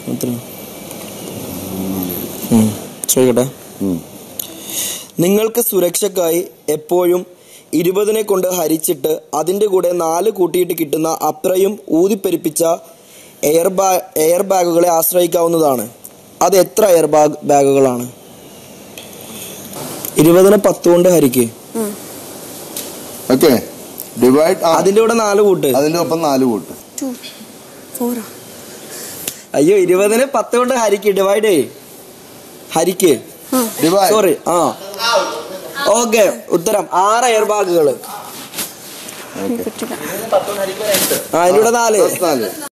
എത്ര ഉം, ചോദിക്കട്ടെ ഉം. നിങ്ങൾക്ക് സുരക്ഷക്കായി എപ്പോഴും ഇരുപതിനെ കൊണ്ട് ഹരിച്ചിട്ട് അതിന്റെ കൂടെ നാല് കൂട്ടിയിട്ട് കിട്ടുന്ന അത്രയും ഊതിപ്പെരിപ്പിച്ച എയർ ബാ എയർ ബാഗുകളെ ആശ്രയിക്കാവുന്നതാണ് അത് എത്ര എയർ ബാഗ് ബാഗുകളാണ് ഇരുപതിനെ പത്ത് കൊണ്ട് ഹരിക്ക് ഓക്കെ ഡിവൈഡ് ആ അതിന്റെ കൂടെ നാല് കൂട്ട് അതിന്റെ ഒപ്പം നാല് കൂട്ട് ടു ഫോറാ അയ്യോ ഇരുപതിന് പത്ത് കൊണ്ട് ഹരിക്ക് ഡിവൈഡ് ചെയ് ഹരിക്ക് ഡിവൈഡ് സോറി ആ ഓക്കെ ഉത്തരം ആറ് എയർ ബാഗുകൾ കിട്ടില്ല ആ അതിന്റെ കൂടെ നാല് നാല്